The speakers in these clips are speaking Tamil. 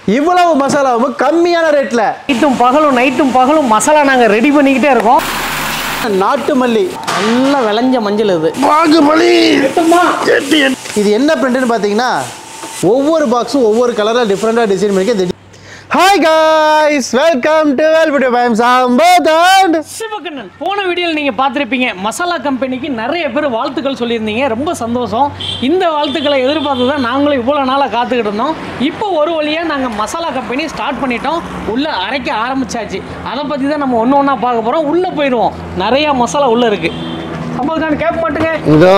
இவ்வளவு மசாலாவும் கம்மியான ரேட்டில் நைட்டும் பகலும் நைட்டும் பகலும் மசாலா நாங்கள் ரெடி பண்ணிக்கிட்டே இருக்கோம் நாட்டு மல்லி நல்லா விளைஞ்ச மஞ்சள் இது பாகுபலி எட்டுமா இது என்ன பிரிண்ட்னு பார்த்தீங்கன்னா ஒவ்வொரு பாக்ஸும் ஒவ்வொரு கலரில் டிஃப்ரெண்ட்டாக டிசைன் பண்ணி ஹாய் காய்ஸ் வெல்கம் டு வெல்புட்டி பயம் சாம்பத் அண்ட் சிவகண்ணன் போன வீடியோவில் நீங்கள் பார்த்துருப்பீங்க மசாலா கம்பெனிக்கு நிறைய பேர் வாழ்த்துக்கள் சொல்லியிருந்தீங்க ரொம்ப சந்தோஷம் இந்த வாழ்த்துக்களை எதிர்பார்த்து தான் நாங்களும் இவ்வளோ நாளாக காத்துக்கிட்டு இருந்தோம் இப்போ ஒரு வழியாக நாங்கள் மசாலா கம்பெனி ஸ்டார்ட் பண்ணிட்டோம் உள்ளே அரைக்க ஆரம்பிச்சாச்சு அதை பற்றி தான் நம்ம ஒன்று ஒன்றா பார்க்க போகிறோம் உள்ளே போயிடுவோம் நிறையா மசாலா உள்ளே இருக்குது ஐம்பதுக்கான கேட்க மாட்டேங்க இதோ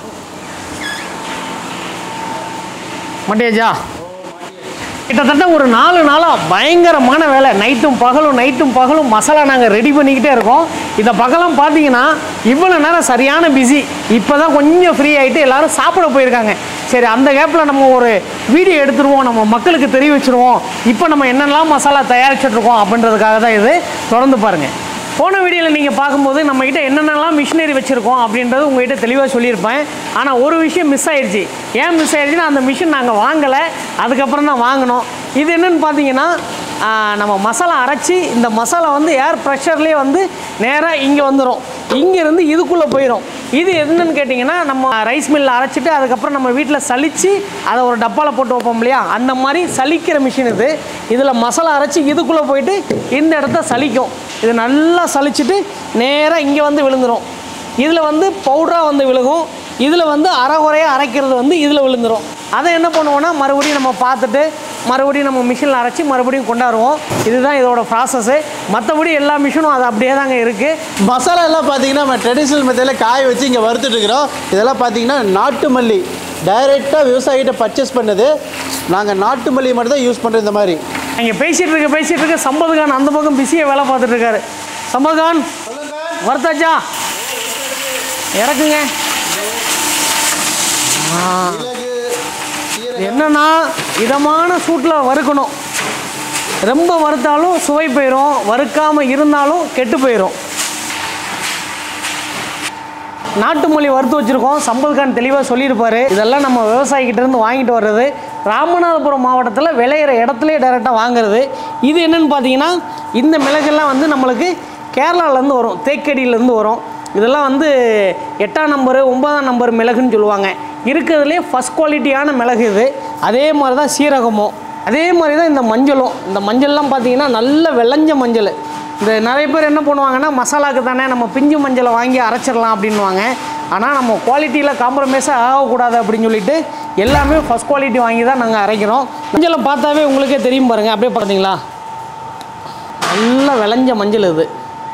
மட்டியாச்சா கிட்டத்தட்ட ஒரு நாலு நாளாக பயங்கரமான வேலை நைட்டும் பகலும் நைட்டும் பகலும் மசாலா நாங்கள் ரெடி பண்ணிக்கிட்டே இருக்கோம் இந்த பகலாம் பார்த்தீங்கன்னா இவ்வளோ நேரம் சரியான பிஸி இப்போ தான் கொஞ்சம் ஃப்ரீ ஆகிட்டு எல்லாரும் சாப்பிட போயிருக்காங்க சரி அந்த கேப்பில் நம்ம ஒரு வீடியோ எடுத்துருவோம் நம்ம மக்களுக்கு தெரிய வச்சுருவோம் இப்போ நம்ம என்னென்னலாம் மசாலா தயாரிச்சிட்ருக்கோம் அப்படின்றதுக்காக தான் இது தொடர்ந்து பாருங்கள் போன வீடியோவில் நீங்கள் பார்க்கும்போது நம்மக்கிட்ட என்னென்னலாம் மிஷினரி வச்சுருக்கோம் அப்படின்றது உங்ககிட்ட தெளிவாக சொல்லியிருப்பேன் ஆனால் ஒரு விஷயம் மிஸ் ஆயிடுச்சு ஏன் மிஸ் ஆயிடுச்சுன்னா அந்த மிஷின் நாங்கள் வாங்கலை அதுக்கப்புறம் தான் வாங்கினோம் இது என்னன்னு பார்த்தீங்கன்னா ஆ, நம்ம மசாலா அரைச்சி இந்த மசாலா வந்து ஏர் ப்ரெஷர்லேயே வந்து நேராக இங்கே வந்துடும் இங்கேருந்து இதுக்குள்ளே போயிடும் இது என்னன்னு கேட்டிங்கன்னா நம்ம ரைஸ் மில்லில் அரைச்சிட்டு அதுக்கப்புறம் நம்ம வீட்டில் சலிச்சு அதை ஒரு டப்பாவில் போட்டு வைப்போம் இல்லையா அந்த மாதிரி சலிக்கிற மிஷின் இது இதில் மசாலா அரைச்சி இதுக்குள்ளே போயிட்டு இந்த இடத்த சலிக்கும் இது நல்லா சலிச்சுட்டு நேராக இங்கே வந்து விழுந்துடும் இதில் வந்து பவுடராக வந்து விழுகும் இதில் வந்து அரைகுறையாக அரைக்கிறது வந்து இதில் விழுந்துடும் அதை என்ன பண்ணுவோன்னா மறுபடியும் நம்ம பார்த்துட்டு மறுபடியும் நம்ம மிஷினில் அரைச்சி மறுபடியும் கொண்டாடுவோம் இதுதான் இதோட ப்ராசஸ்ஸு மற்றபடி எல்லா மிஷினும் அது அப்படியே தாங்க இருக்குது மசாலா எல்லாம் பார்த்தீங்கன்னா நம்ம ட்ரெடிஷ்னல் மெத்தடில் காய வச்சு இங்கே வறுத்துட்டு இருக்கிறோம் இதெல்லாம் பார்த்தீங்கன்னா நாட்டு மல்லி டைரெக்டாக விவசாயிகிட்ட பர்ச்சேஸ் பண்ணது நாங்கள் நாட்டு மல்லி மட்டும் தான் யூஸ் பண்ணுறோம் இந்த மாதிரி இங்கே பேசிகிட்டு இருக்க பேசிகிட்டு இருக்க சம்பதுகான் அந்த பக்கம் பிஸியாக வேலை பார்த்துட்டு இருக்காரு சம்பதுகான் வறுத்தாச்சா இறக்குங்க ஆ. இது என்னன்னா இதமான சூட்டில் வறுக்கணும் ரொம்ப வறுத்தாலும் சுவை போயிடும் வறுக்காமல் இருந்தாலும் கெட்டு போயிடும் நாட்டு மல்லி வறுத்து வச்சுருக்கோம் சம்பல்கான் தெளிவாக சொல்லியிருப்பாரு இதெல்லாம் நம்ம விவசாயிகிட்ட இருந்து வாங்கிட்டு வர்றது ராமநாதபுரம் மாவட்டத்தில் விளையிற இடத்துலயே டைரெக்டாக வாங்குறது இது என்னன்னு பார்த்தீங்கன்னா இந்த மிளகெல்லாம் வந்து நம்மளுக்கு கேரளாலேருந்து வரும் தேக்கடியிலேருந்து வரும் இதெல்லாம் வந்து எட்டாம் நம்பரு ஒன்பதாம் நம்பர் மிளகுன்னு சொல்லுவாங்க இருக்கிறதுலே ஃபஸ்ட் குவாலிட்டியான மிளகு இது அதே மாதிரி தான் சீரகமும் அதே மாதிரி தான் இந்த மஞ்சளும் இந்த மஞ்சள்லாம் பார்த்தீங்கன்னா நல்ல விளைஞ்ச மஞ்சள் இந்த நிறைய பேர் என்ன பண்ணுவாங்கன்னா மசாலாக்கு தானே நம்ம பிஞ்சு மஞ்சளை வாங்கி அரைச்சிடலாம் அப்படின்வாங்க ஆனால் நம்ம குவாலிட்டியில் காம்ப்ரமைஸாக ஆகக்கூடாது அப்படின்னு சொல்லிட்டு எல்லாமே ஃபஸ்ட் குவாலிட்டி வாங்கி தான் நாங்கள் அரைக்கிறோம் மஞ்சளை பார்த்தாவே உங்களுக்கே தெரியும் பாருங்கள் அப்படியே பார்த்தீங்களா நல்லா விளைஞ்ச மஞ்சள் இது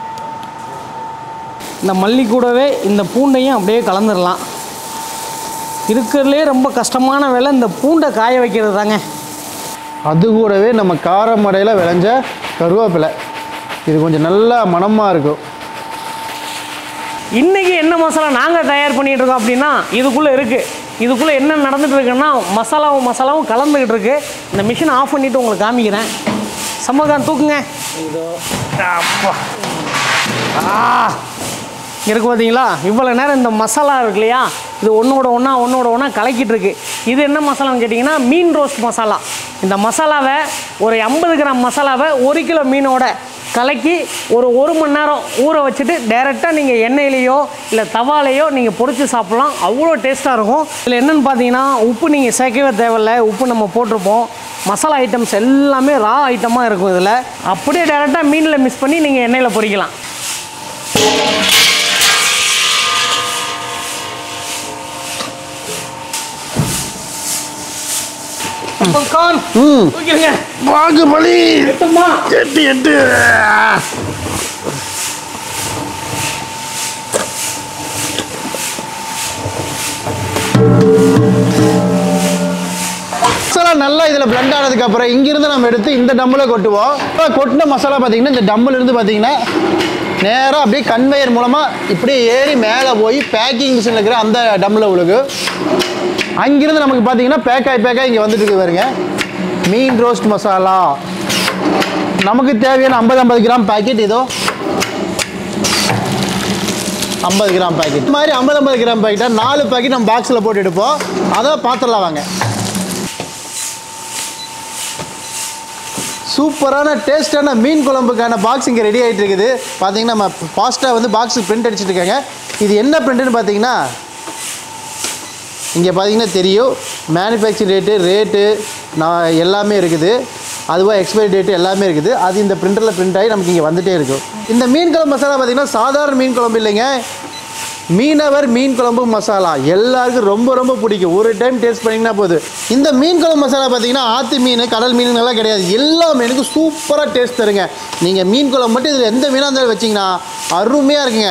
இந்த மல்லி கூடவே இந்த பூண்டையும் அப்படியே கலந்துடலாம் இருக்கிறதுலே ரொம்ப கஷ்டமான வேலை இந்த பூண்டை காய வைக்கிறது தாங்க அது கூடவே நம்ம காரமடையில் விளைஞ்ச கருவேப்பிலை இது கொஞ்சம் நல்லா மணமாக இருக்கும் இன்றைக்கி என்ன மசாலா நாங்கள் தயார் பண்ணிகிட்டு இருக்கோம் அப்படின்னா இதுக்குள்ளே இருக்குது இதுக்குள்ளே என்ன நடந்துட்டு இருக்குன்னா மசாலாவும் மசாலாவும் கலந்துக்கிட்டு இருக்கு இந்த மிஷினை ஆஃப் பண்ணிவிட்டு உங்களுக்கு காமிக்கிறேன் சம்மகான் தூக்குங்க அப்பா ஆ இருக்கு பார்த்தீங்களா இவ்வளோ நேரம் இந்த மசாலா இருக்கு இல்லையா இது ஒன்றோட ஒன்றா ஒன்றோட ஒன்றா கலக்கிட்டு இருக்கு இது என்ன மசாலான்னு கேட்டிங்கன்னா மீன் ரோஸ்ட் மசாலா இந்த மசாலாவை ஒரு ஐம்பது கிராம் மசாலாவை ஒரு கிலோ மீனோட கலக்கி ஒரு ஒரு மணி நேரம் ஊற வச்சுட்டு டைரெக்டாக நீங்கள் எண்ணெயிலையோ இல்லை தவாலையோ நீங்கள் பொரிச்சு சாப்பிட்லாம் அவ்வளோ டேஸ்ட்டாக இருக்கும் இதில் என்னென்னு பார்த்தீங்கன்னா உப்பு நீங்கள் சேர்க்கவே தேவையில்ல உப்பு நம்ம போட்டிருப்போம் மசாலா ஐட்டம்ஸ் எல்லாமே ரா ஐட்டமாக இருக்கும் இதில் அப்படியே டைரெக்டாக மீனில் மிக்ஸ் பண்ணி நீங்கள் எண்ணெயில் பொரிக்கலாம் கான் ம் தூக்கிடுங்க பாகுபலி எட்டுமா எட்டு எட்டு மசாலா நல்லா இதில் blend ஆனதுக்கப்புறம் இங்கிருந்து நம்ம எடுத்து இந்த டம்மில் கொட்டுவோம் இப்போ கொட்டின மசாலா பார்த்தீங்கன்னா இந்த டம்மில் இருந்து பார்த்தீங்கன்னா நேராக அப்படியே கன்வேயர் மூலமாக இப்படியே ஏறி மேலே போய் பேக்கிங் மிஷினில் இருக்கிற அந்த டம்மில் விழுகு அங்கிருந்து நமக்கு பார்த்தீங்கன்னா பேக்காய் பேக்காய் இங்கே வந்துட்டு இருக்கு பாருங்க மீன் ரோஸ்ட் மசாலா நமக்கு தேவையான ஐம்பது ஐம்பது கிராம் பாக்கெட் இதோ ஐம்பது கிராம் பாக்கெட் இந்த மாதிரி ஐம்பது ஐம்பது கிராம் பாக்கெட்டாக நாலு பாக்கெட் நம்ம பாக்ஸில் போட்டு எடுப்போம் அதை பார்த்துடலாம் வாங்க சூப்பரான டேஸ்டான மீன் குழம்புக்கான பாக்ஸ் இங்கே ரெடி ஆகிட்டு இருக்குது பார்த்தீங்கன்னா நம்ம ஃபாஸ்ட்டாக வந்து பாக்ஸ் பிரிண்ட் அடிச்சிட்டு இருக்காங்க இது என்ன பிரிண்ட்னு பார்த்தீங்கன்னா இங்கே பார்த்தீங்கன்னா தெரியும் மேனுஃபேக்சர் ரேட்டு ரேட்டு நான் எல்லாமே இருக்குது அதுவாக எக்ஸ்பைரி டேட்டு எல்லாமே இருக்குது அது இந்த பிரிண்டரில் பிரிண்ட் ஆகி நமக்கு இங்கே வந்துட்டே இருக்கும் இந்த மீன் குழம்பு மசாலா பார்த்தீங்கன்னா சாதாரண மீன் குழம்பு இல்லைங்க மீனவர் மீன் குழம்பு மசாலா எல்லாருக்கும் ரொம்ப ரொம்ப பிடிக்கும் ஒரு டைம் டேஸ்ட் பண்ணிங்கன்னா போதும் இந்த மீன் குழம்பு மசாலா பார்த்தீங்கன்னா ஆற்று மீன் கடல் மீனுங்கெல்லாம் கிடையாது எல்லா மீனுக்கும் சூப்பராக டேஸ்ட் தருங்க நீங்கள் மீன் குழம்பு மட்டும் இதில் எந்த மீனாக இருந்தாலும் வச்சிங்கன்னா அருமையாக இருக்குங்க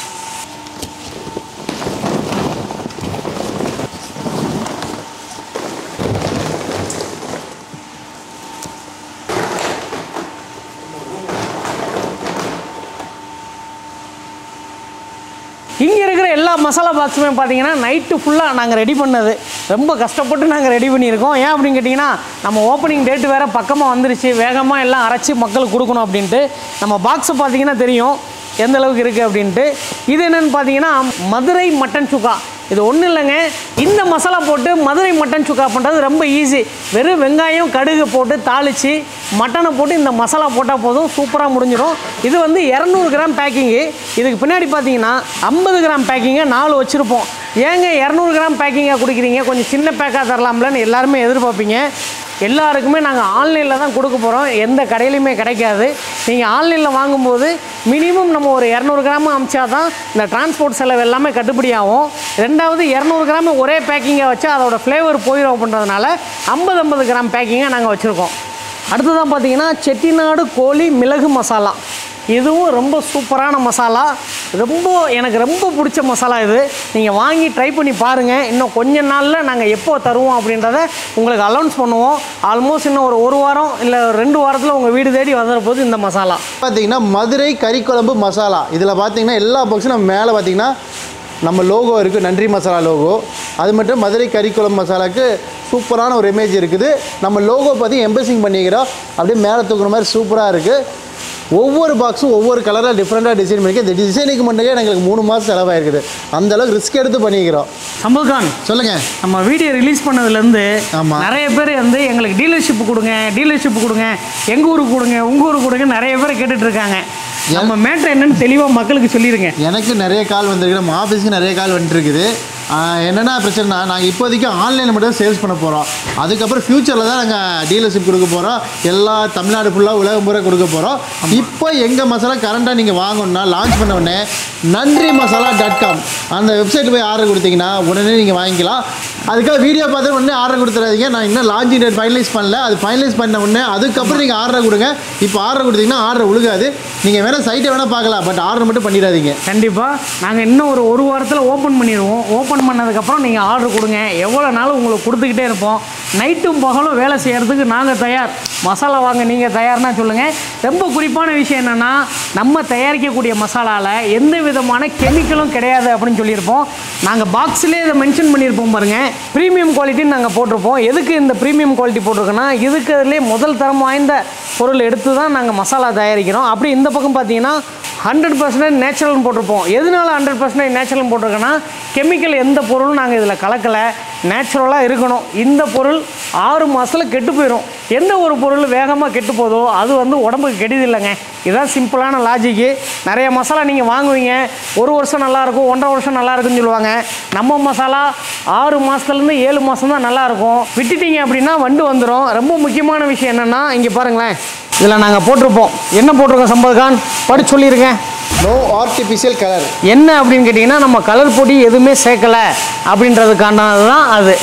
இங்கே இருக்கிற எல்லா மசாலா பாக்ஸுமே பார்த்தீங்கன்னா நைட்டு ஃபுல்லாக நாங்கள் ரெடி பண்ணது ரொம்ப கஷ்டப்பட்டு நாங்கள் ரெடி பண்ணியிருக்கோம் ஏன் அப்படின்னு கேட்டிங்கன்னா நம்ம ஓப்பனிங் டேட்டு வேறு பக்கமாக வந்துருச்சு வேகமாக எல்லாம் அரைச்சி மக்களுக்கு கொடுக்கணும் அப்படின்ட்டு நம்ம பாக்ஸை பார்த்தீங்கன்னா தெரியும் எந்த அளவுக்கு இருக்குது அப்படின்ட்டு இது என்னென்னு பார்த்தீங்கன்னா மதுரை மட்டன் சுக்கா இது ஒன்றும் இல்லைங்க இந்த மசாலா போட்டு மதுரை மட்டன் சுக்கா பண்ணுறது ரொம்ப ஈஸி வெறும் வெங்காயம் கடுகு போட்டு தாளித்து மட்டனை போட்டு இந்த மசாலா போட்டால் போதும் சூப்பராக முடிஞ்சிடும் இது வந்து இரநூறு கிராம் பேக்கிங்கு இதுக்கு பின்னாடி பார்த்தீங்கன்னா ஐம்பது கிராம் பேக்கிங்கை நாலு வச்சுருப்போம் ஏங்க இரநூறு கிராம் பேக்கிங்காக கொடுக்குறீங்க கொஞ்சம் சின்ன பேக்காக தரலாம்லன்னு எல்லாருமே எதிர்பார்ப்பீங்க எல்லாருக்குமே நாங்கள் ஆன்லைனில் தான் கொடுக்க போகிறோம் எந்த கடையிலையுமே கிடைக்காது நீங்கள் ஆன்லைனில் வாங்கும்போது மினிமம் நம்ம ஒரு இரநூறு கிராம் அமிச்சா தான் இந்த டிரான்ஸ்போர்ட் செலவு எல்லாமே கட்டுப்படி ஆகும் ரெண்டாவது இரநூறு கிராம் ஒரே பேக்கிங்காக வச்சா அதோட ஃப்ளேவர் போயிடும் அப்படின்றதுனால ஐம்பது ஐம்பது கிராம் பேக்கிங்காக நாங்கள் வச்சுருக்கோம் அடுத்ததான் பார்த்தீங்கன்னா செட்டிநாடு கோழி மிளகு மசாலா இதுவும் ரொம்ப சூப்பரான மசாலா ரொம்ப எனக்கு ரொம்ப பிடிச்ச மசாலா இது நீங்கள் வாங்கி ட்ரை பண்ணி பாருங்கள் இன்னும் கொஞ்ச நாளில் நாங்கள் எப்போ தருவோம் அப்படின்றத உங்களுக்கு அலௌன்ஸ் பண்ணுவோம் ஆல்மோஸ்ட் இன்னும் ஒரு ஒரு வாரம் இல்லை ரெண்டு வாரத்தில் உங்கள் வீடு தேடி வந்துட போகுது இந்த மசாலா பார்த்தீங்கன்னா மதுரை கறிக்குழம்பு மசாலா இதில் பார்த்தீங்கன்னா எல்லா பாக்ஸும் நம்ம மேலே பார்த்தீங்கன்னா நம்ம லோகோ இருக்குது நன்றி மசாலா லோகோ அது மட்டும் மதுரை கறிக்குழம்பு மசாலாக்கு சூப்பரான ஒரு இமேஜ் இருக்குது நம்ம லோகோ பற்றி எம்பசிங் பண்ணிக்கிறோம் அப்படியே மேலே தூக்குற மாதிரி சூப்பராக இருக்குது ஒவ்வொரு பாக்ஸும் ஒவ்வொரு கலராக டிஃப்ரெண்ட்டாக டிசைன் பண்ணி இந்த டிசைனுக்கு மட்டுமே எங்களுக்கு மூணு மாதம் செலவாயிருக்குது அந்த அளவுக்கு ரிஸ்க் எடுத்து பண்ணிக்கிறோம் சம்பல்கான் சொல்லுங்கள் நம்ம வீடியோ ரிலீஸ் பண்ணதுலேருந்து ஆமா. நிறைய பேர் வந்து எங்களுக்கு டீலர்ஷிப் கொடுங்க டீலர்ஷிப் கொடுங்க எங்கள் ஊருக்கு கொடுங்க உங்கள் ஊருக்கு கொடுங்க நிறைய பேர் கேட்டுட்டு இருக்காங்க நம்ம மேட்ரு என்னன்னு தெளிவாக மக்களுக்கு சொல்லிடுங்க எனக்கு நிறைய கால் வந்திருக்கு நம்ம ஆஃபீஸ்க்கு நிறைய கால் வந்துட்டுருக்குது என்னென்ன பிரச்சனைனா நாங்கள் இப்போதைக்கு ஆன்லைனில் மட்டும் சேல்ஸ் பண்ண போகிறோம் அதுக்கப்புறம் ஃப்யூச்சரில் தான் நாங்கள் டீலர்ஷிப் கொடுக்க போகிறோம் எல்லா தமிழ்நாடு ஃபுல்லாக உலகம் பூரா கொடுக்க போகிறோம் இப்போ எங்கள் மசாலா கரண்ட்டாக நீங்கள் வாங்கணும்னா லான்ச் பண்ண உடனே நன்றி மசாலா டாட் காம் அந்த வெப்சைட் போய் ஆர்டர் கொடுத்தீங்கன்னா உடனே நீங்கள் வாங்கிக்கலாம் அதுக்காக வீடியோ பார்த்து உடனே ஆர்டர் கொடுத்துறாதீங்க நான் இன்னும் லான்ச்சிங் டேட் ஃபைனலைஸ் பண்ணல அது ஃபைனலைஸ் பண்ண உடனே அதுக்கப்புறம் நீங்கள் ஆர்டர் கொடுங்க இப்போ ஆர்டர் கொடுத்தீங்கன்னா ஆர்டர் உழுகாது நீங்கள் வேணால் சைட்டை வேணால் பார்க்கலாம் பட் ஆர்டர் மட்டும் பண்ணிடாதீங்க கண்டிப்பாக நாங்கள் இன்னும் ஒரு ஒரு வாரத்தில் ஓப்பன் பண்ணிடுவோம் ஓப்பன் பண்ணதுக்கப்புறம் நீங்கள் ஆர்டர் கொடுங்க எவ்வளோ நாளும் உங்களுக்கு கொடுத்துக்கிட்டே இருப்போம் நைட்டும் பகலும் வேலை செய்கிறதுக்கு நாங்கள் தயார் மசாலா வாங்க நீங்கள் தயார்னா சொல்லுங்கள் ரொம்ப குறிப்பான விஷயம் என்னென்னா நம்ம தயாரிக்கக்கூடிய மசாலாவில் எந்த விதமான கெமிக்கலும் கிடையாது அப்படின்னு சொல்லியிருப்போம் நாங்கள் பாக்ஸ்லேயே இதை மென்ஷன் பண்ணியிருப்போம் பாருங்கள் ப்ரீமியம் குவாலிட்டின்னு நாங்கள் போட்டிருப்போம் எதுக்கு இந்த ப்ரீமியம் குவாலிட்டி போட்டிருக்கோன்னா இதுக்குலேயே முதல் தரம் வாய்ந்த பொருள் எடுத்து தான் நாங்கள் மசாலா தயாரிக்கிறோம் அப்படி இந்த பக்கம் பார்த்தீங்கன்னா ஹண்ட்ரட் பர்சன்டேஜ் நேச்சுரல்னு போட்டிருப்போம் எதனால ஹண்ட்ரட் பர்சன்டேஜ் நேச்சுரல் போட்டிருக்கோன்னா கெமிக்கல் எந்த பொருளும் நாங்கள் இதில் கலக்கலை நேச்சுரலாக இருக்கணும் இந்த பொருள் ஆறு மாதத்தில் கெட்டு போயிடும் எந்த ஒரு பொருள் வேகமாக கெட்டு போதோ அது வந்து உடம்புக்கு கெடுதில்லைங்க இதுதான் சிம்பிளான லாஜிக்கு நிறைய மசாலா நீங்கள் வாங்குவீங்க ஒரு வருஷம் நல்லாயிருக்கும் ஒன்றரை வருஷம் நல்லா இருக்குன்னு சொல்லுவாங்க நம்ம மசாலா ஆறு மாதத்துலேருந்து ஏழு மாதம் தான் நல்லாயிருக்கும் விட்டுட்டீங்க அப்படின்னா வண்டு வந்துடும் ரொம்ப முக்கியமான விஷயம் என்னென்னா இங்கே பாருங்களேன் இதில் நாங்கள் போட்டிருப்போம் என்ன போட்டிருக்கோம் சம்பத்கான் படிச்சு சொல்லியிருக்கேன் நோ ஆர்டிஃபிஷியல் கலர் என்ன அப்படின்னு கேட்டிங்கன்னா நம்ம கலர் பொடி எதுவுமே சேர்க்கலை அப்படின்றதுக்கானது தான் அது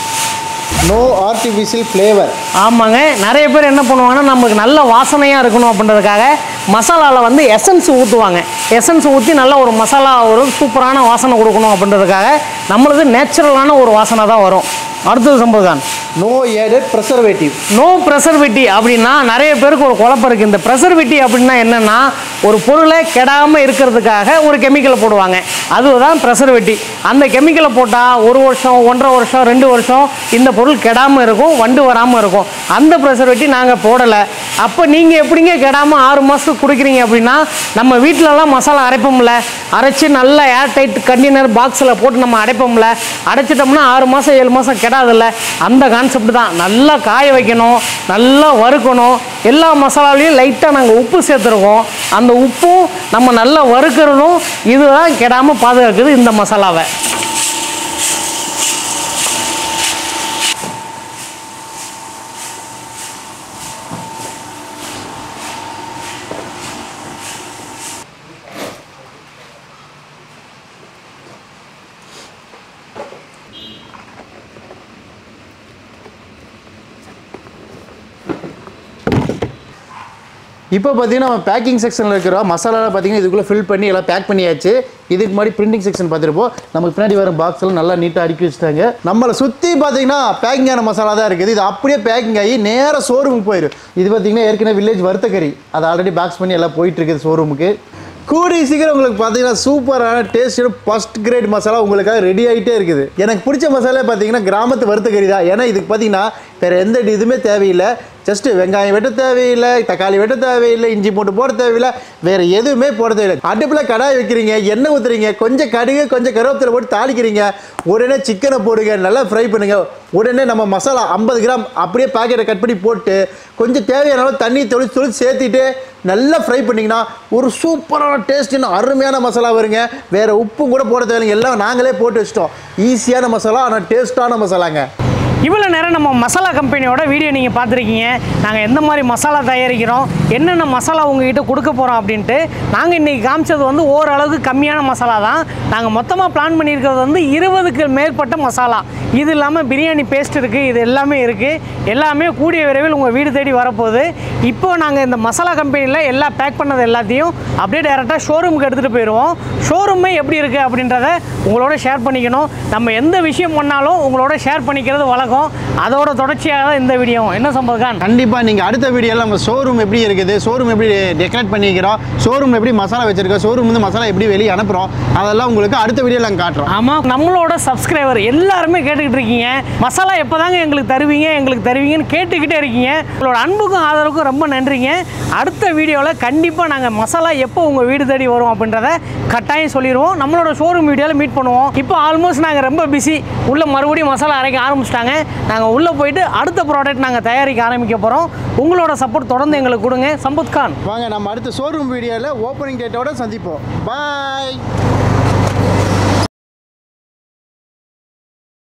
நோ ஆர்டிஃபிஷியல் ஃப்ளேவர் ஆமாங்க நிறைய பேர் என்ன பண்ணுவாங்கன்னா நமக்கு நல்ல வாசனையாக இருக்கணும் அப்படின்றதுக்காக மசாலாவில் வந்து எசன்ஸ் ஊற்றுவாங்க எசன்ஸ் ஊற்றி நல்ல ஒரு மசாலா ஒரு சூப்பரான வாசனை கொடுக்கணும் அப்படின்றதுக்காக நம்மளுக்கு நேச்சுரலான ஒரு வாசனை தான் வரும் அடுத்தது சம்பதுகான் no added preservative no preservative அப்படின்னா நிறைய பேருக்கு ஒரு குழப்பம் இருக்குது இந்த ப்ரெசர்வேட்டிவ் அப்படின்னா என்னென்னா ஒரு பொருளை கெடாமல் இருக்கிறதுக்காக ஒரு கெமிக்கலை போடுவாங்க அதுதான் ப்ரெசர்வேட்டிவ் அந்த கெமிக்கலை போட்டால் ஒரு வருஷம் ஒன்றரை வருஷம் ரெண்டு வருஷம் இந்த பொருள் கெடாமல் இருக்கும் வண்டு வராமல் இருக்கும் அந்த ப்ரெசர்வேட்டிவ் நாங்கள் போடலை அப்போ நீங்கள் எப்படிங்க கெடாமல் ஆறு மாதத்துக்கு குடிக்கிறீங்க அப்படின்னா நம்ம வீட்டிலலாம் மசாலா அரைப்போம்ல அரைச்சி நல்லா ஏர் டைட் கண்டெய்னர் பாக்ஸில் போட்டு நம்ம அடைப்போம்ல அடைச்சிட்டோம்னா ஆறு மாதம் ஏழு மாதம் கெடாதில்ல அந்த கான்செப்ட் தான் நல்லா காய வைக்கணும் நல்லா வறுக்கணும் எல்லா மசாலாவிலையும் லைட்டாக நாங்கள் உப்பு சேர்த்துருக்கோம் அந்த உப்பும் நம்ம நல்லா வறுக்கிறதும் இதுதான் கெடாமல் பாதுகாக்குது இந்த மசாலாவை இப்போ பார்த்தீங்கன்னா நம்ம பேக்கிங் செக்ஷனில் இருக்கிற மசாலாலாம் பார்த்தீங்கன்னா இதுக்குள்ளே ஃபில் பண்ணி எல்லாம் பேக் பண்ணியாச்சு இதுக்கு முன்னாடி பிரிண்டிங் செக்ஷன் பார்த்துருப்போம் நமக்கு பின்னாடி வர பாக்ஸ் எல்லாம் நல்லா நீட்டாக அடுக்கி வச்சுட்டாங்க நம்மளை சுற்றி பார்த்தீங்கன்னா பேக்கிங் ஆன மசாலா தான் இருக்குது இது அப்படியே பேக்கிங் ஆகி நேராக ஷோரூமுக்கு போயிடும் இது பார்த்தீங்கன்னா ஏற்கனவே வில்லேஜ் வறுத்தக்கறி அது ஆல்ரெடி பாக்ஸ் பண்ணி எல்லாம் போயிட்டு இருக்குது ஷோரூமுக்கு கூடி சீக்கிரம் உங்களுக்கு பார்த்தீங்கன்னா சூப்பரான டேஸ்ட் ஃபர்ஸ்ட் கிரேட் மசாலா உங்களுக்காக ரெடி ஆகிட்டே இருக்குது எனக்கு பிடிச்ச மசாலா பார்த்தீங்கன்னா கிராமத்து வறுத்த கறி தான் ஏன்னா இதுக்கு பார்த்தீங்கன்னா வேறு எந்த இதுவுமே தேவையில்லை ஜஸ்ட் வெங்காயம் வெட்ட தேவையில்லை தக்காளி வெட்ட தேவையில்லை இஞ்சி போட்டு போட தேவையில்லை வேறு எதுவுமே போட தேவையில்லை அடுப்பில் கடாய் வைக்கிறீங்க எண்ணெய் ஊற்றுறீங்க கொஞ்சம் கடுகு கொஞ்சம் கருவேப்பிலை போட்டு தாளிக்கிறீங்க உடனே சிக்கனை போடுங்க நல்லா ஃப்ரை பண்ணுங்க உடனே நம்ம மசாலா ஐம்பது கிராம் அப்படியே பாக்கெட்டை கட் பண்ணி போட்டு கொஞ்சம் தேவையான அளவு தண்ணி தொளிச்சு தொளிச்சு சேர்த்திட்டு நல்லா ஃப்ரை பண்ணிங்கன்னா ஒரு சூப்பரான டேஸ்ட்டுன்னு அருமையான மசாலா வருங்க வேறு உப்பும் கூட போட தேவையில்லைங்க எல்லாம் நாங்களே போட்டு வச்சிட்டோம் ஈஸியான மசாலா ஆனால் டேஸ்ட்டான மசாலாங்க இவ்வளோ நேரம் நம்ம மசாலா கம்பெனியோட வீடியோ நீங்கள் பார்த்துருக்கீங்க நாங்கள் எந்த மாதிரி மசாலா தயாரிக்கிறோம் என்னென்ன மசாலா உங்ககிட்ட கொடுக்க போகிறோம் அப்படின்ட்டு நாங்கள் இன்றைக்கி காமிச்சது வந்து ஓரளவுக்கு கம்மியான மசாலா தான் நாங்கள் மொத்தமாக பிளான் பண்ணியிருக்கிறது வந்து இருபதுக்கு மேற்பட்ட மசாலா இது இல்லாமல் பிரியாணி பேஸ்ட் இருக்குது இது எல்லாமே இருக்குது எல்லாமே கூடிய விரைவில் உங்கள் வீடு தேடி வரப்போகுது இப்போ நாங்கள் இந்த மசாலா கம்பெனியில் எல்லா பேக் பண்ணது எல்லாத்தையும் அப்படியே டேரெக்டாக ஷோரூமுக்கு எடுத்துகிட்டு போயிடுவோம் ஷோரூமே எப்படி இருக்குது அப்படின்றத உங்களோட ஷேர் பண்ணிக்கணும் நம்ம எந்த விஷயம் பண்ணாலும் உங்களோட ஷேர் பண்ணிக்கிறது வழக்கம் அதோட தொடர்ச்சியாக தான் இந்த வீடியோ என்ன சம்பதுகான் கண்டிப்பாக நீங்கள் அடுத்த வீடியோவில் நம்ம ஷோரூம் எப்படி இருக்குது ஷோரூம் எப்படி டெக்கரேட் பண்ணிக்கிறோம் ஷோரூம் எப்படி மசாலா வச்சிருக்கோம் ஷோரூம் வந்து மசாலா எப்படி வெளியே அனுப்புகிறோம் அதெல்லாம் உங்களுக்கு அடுத்த வீடியோவில் நாங்கள் காட்டுறோம் ஆமாம் நம்மளோட சப்ஸ்கிரைபர் எல்லாருமே கேட்டுக்கிட்டு இருக்கீங்க மசாலா எப்போதாங்க எங்களுக்கு தருவீங்க எங்களுக்கு தருவீங்கன்னு கேட்டுக்கிட்டே இருக்கீங்க உங்களோட அன்புக்கும் ஆதரவுக்கும் ரொம்ப நன்றிங்க அடுத்த வீடியோவில் கண்டிப்பாக நாங்கள் மசாலா எப்போ உங்கள் வீடு தேடி வரும் அப்படின்றத கட்டாயம் சொல்லிடுவோம் நம்மளோட ஷோரூம் வீடியோவில் மீட் பண்ணுவோம் இப்போ ஆல்மோஸ்ட் நாங்கள் ரொம்ப பிஸி உள்ள மறுபடியும் மசாலா அரைக்க ஆரம்பிச்சிட்டாங்க நாங்கள் உள்ளே போயிட்டு அடுத்த ப்ராடக்ட் நாங்கள் தயாரிக்க ஆரம்பிக்க போகிறோம் உங்களோட சப்போர்ட் தொடர்ந்து எங்களுக்கு கொடுங்க சம்பத் கான் வாங்க நம்ம அடுத்த ஷோரூம் வீடியோவில் ஓப்பனிங் டேட்டோட சந்திப்போம் பாய்